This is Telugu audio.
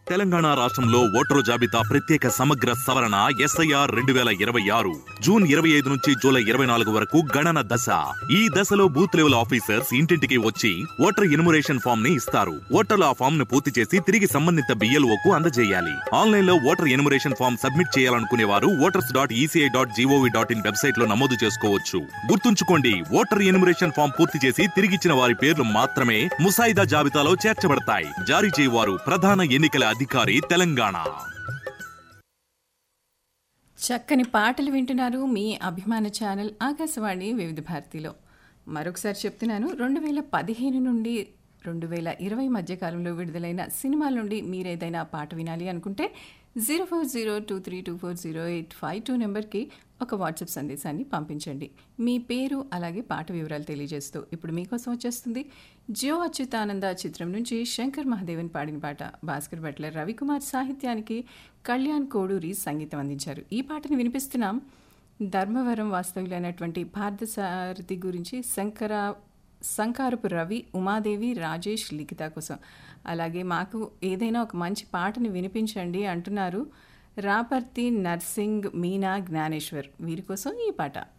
తెలంగాణ రాష్ట్రంలో ఓటరు జాబితా ప్రత్యేక సమగ్ర సవరణ ఎస్ఐఆర్ రెండు వేల ఇరవై ఆరు జూన్ ఇరవై ఐదు నుంచి జూలై ఇరవై నాలుగు వరకు గణన దశ ఈ దశలో బూత్ లెవెల్ ఆఫీసర్స్ ఇంటింటికి వచ్చి ఓటర్ ఎన్యుమరేషన్ ఫామ్ ని ఇస్తారు ఓటర్లు ఆ ఫామ్ ను పూర్తి చేసి తిరిగి సంబంధిత BLO కు అందజేయాలి ఆన్లైన్ లో ఓటర్ ఎన్యుమరేషన్ ఫామ్ సబ్మిట్ చేయాలనుకునే వారు voters dot E C I dot G O V dot in website లో నమోదు చేసుకోవచ్చు గుర్తుంచుకోండి ఓటర్ ఎన్యుమరేషన్ ఫామ్ పూర్తి చేసి తిరిగిచ్చిన వారి పేర్లు మాత్రమే ముసాయిదా జాబితాలో చేర్చబడతాయి జారీ చేయవారు ప్రధాన ఎన్నికల అధికారి తెలంగాణ చక్కని పాటలు వింటున్నారు మీ అభిమాన ఛానల్ ఆకాశవాణి వివిధ భారతిలో మరొకసారి చెప్తున్నాను రెండు వేల పదిహేను నుండి రెండు వేల ఇరవై మధ్యకాలంలో విడుదలైన సినిమాల నుండి మీరేదైనా పాట వినాలి అనుకుంటే zero four zero two three two four zero eight five two నెంబర్కి ఒక వాట్సాప్ సందేశాన్ని పంపించండి మీ పేరు అలాగే పాట వివరాలు తెలియజేస్తూ ఇప్పుడు మీకోసం వచ్చేస్తుంది జియో అచ్యుతానంద చిత్రం నుంచి శంకర్ మహాదేవన్ పాడిన పాట భాస్కర్ భట్ల రవికుమార్ సాహిత్యానికి కళ్యాణ్ కోడూరి సంగీతం అందించారు ఈ పాటని వినిపిస్తున్నాం ధర్మవరం వాస్తవ్యులైనటువంటి పార్థసారథి గురించి శంకర శంకారపు రవి ఉమాదేవి రాజేష్ లిఖిత కోసం అలాగే మాకు ఏదైనా ఒక మంచి పాటని వినిపించండి అంటున్నారు రాపర్తి నర్సింగ్ మీనా జ్ఞానేశ్వర్ వీరి కోసం ఈ పాట